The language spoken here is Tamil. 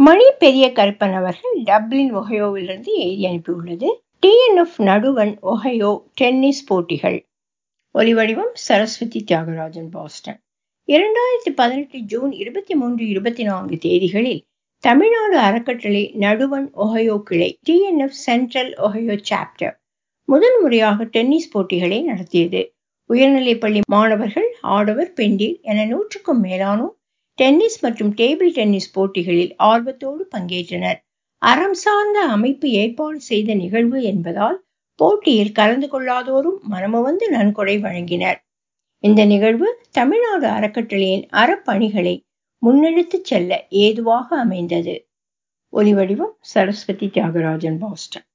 மணி பெரிய கருப்பன் அவர்கள் டப்ளின் ஒஹயோவிலிருந்து எழுதி அனுப்பியுள்ளது டிஎன்எஃப் நடுவன் ஒஹயோ டென்னிஸ் போட்டிகள் ஒலிவடிவம் சரஸ்வதி தியாகராஜன் பாஸ்டன் இரண்டாயிரத்தி பதினெட்டு ஜூன் இருபத்தி மூன்று இருபத்தி நான்கு தேதிகளில் தமிழ்நாடு அறக்கட்டளை நடுவன் ஒஹயோ கிளை டிஎன்எஃப் சென்ட்ரல் ஒஹயோ சாப்டர் முதல் முறையாக டென்னிஸ் போட்டிகளை நடத்தியது உயர்நிலைப்பள்ளி மாணவர்கள் ஆடவர் பெண்டிர் என நூற்றுக்கும் மேலானோர் டென்னிஸ் மற்றும் டேபிள் டென்னிஸ் போட்டிகளில் ஆர்வத்தோடு பங்கேற்றனர் அறம் சார்ந்த அமைப்பு ஏற்பாடு செய்த நிகழ்வு என்பதால் போட்டியில் கலந்து கொள்ளாதோரும் மனமுவந்து நன்கொடை வழங்கினர் இந்த நிகழ்வு தமிழ்நாடு அறக்கட்டளையின் அறப்பணிகளை முன்னெடுத்துச் செல்ல ஏதுவாக அமைந்தது ஒலிவடிவம் சரஸ்வதி தியாகராஜன் பாஸ்டன்